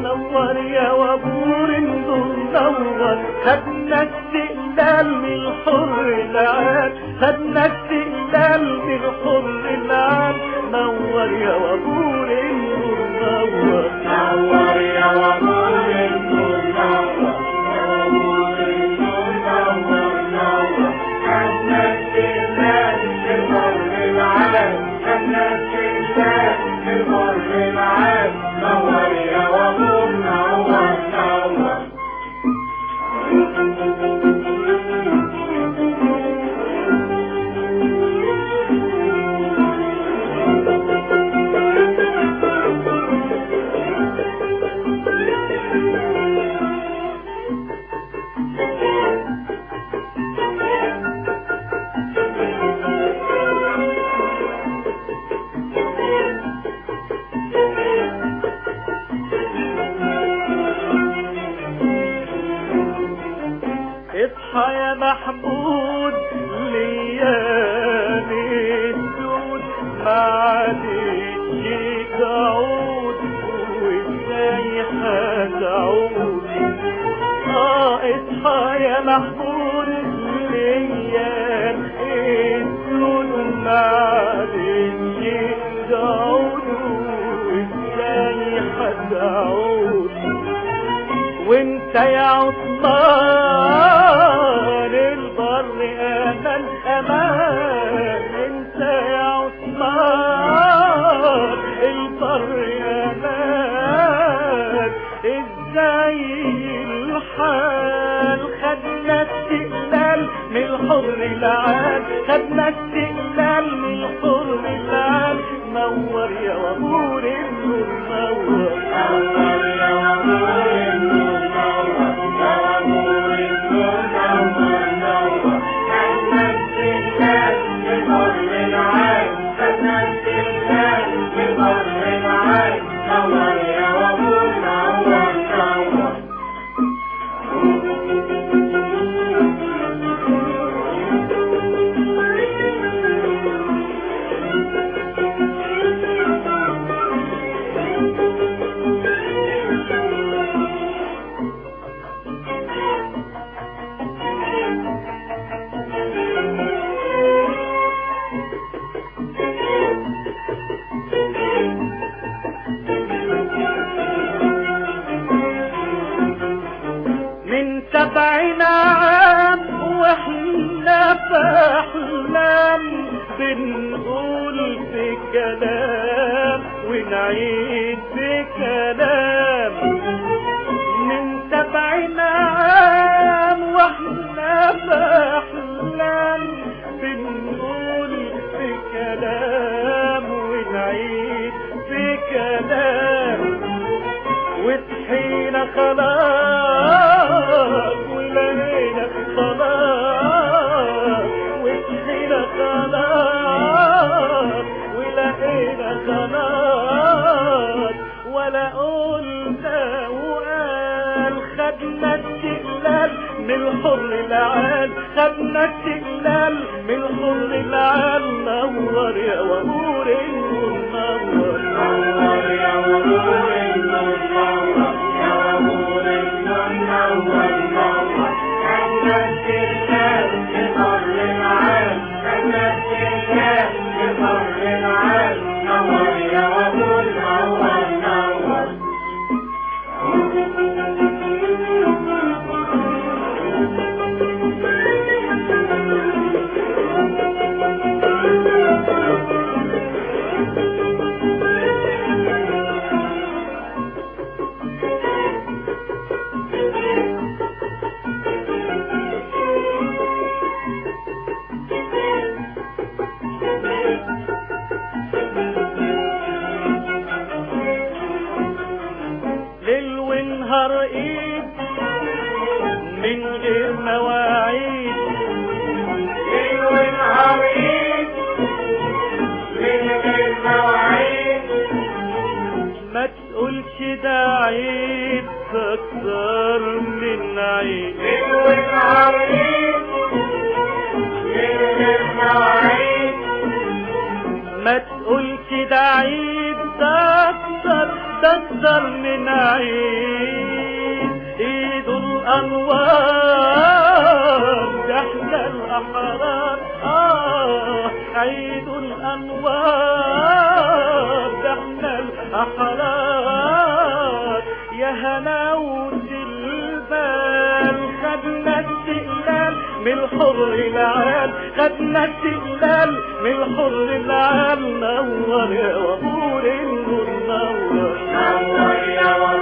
نور يا وابور النور نور خدنا استقلال من الحر العاد خدنا استقلال من الحر العاد نور يا وابور النور نور نور يا وابور النور نور نور النور نور نور خدنا استقلال بالمر العالم خدنا استقلال بالمر العالم نور يا وابور نور نور اصحى يا محمود ليام الدود ما عادش تعود وازاي هتعود اه اصحى يا محمود ليام الدود ما عادش تعود وازاي هتعود وانت يا عثمان البر انا الامان انت يا عثمان البر امان ازاي الحال خدنا استقلال من الحر العال خدنا استقلال من الحر العال نور يا وابور النور نور نور يا وابور النور نور يا وابور النور نور نور خدنا استقلال بالمر العالم خدنا استقلال بالمر العالم نور يا وابور نور نور من سبعين عام واحنا في احلام بنقول في كلام ونعيد في كلام من سبعين عام واحنا في احلام بنقول في كلام ونعيد في كلام وصحينا خلاص ولقينا خلاص وصحينا خلاص ولقينا خلاص ولا قلنا وقال خدنا استقلال من الحر العال خدنا استقلال من الحر العال نور يا وامور النور نور نور يا وابور النور نور يا وابور النور نور نور خدنا استقلال بالمر العالم خدنا استقلال بالمر العالم نور يا وابور نور نور ليل ونهار ايد من غير مواعيد ليل ونهار عيد من غير مواعيد ما تقولش ده عيد اكتر من عيد ليل ونهار عيد من غير مواعيد ما تقولش ده عيد ده اكتر ده اكتر من عيد الأنوار ده احنا الأحرار آه عيد الأنوار ده احنا الأحرار يا هناوت البال خدنا استقلال من الحر العال خدنا استقلال من الحر العال نور يا وبور النور نور نور يا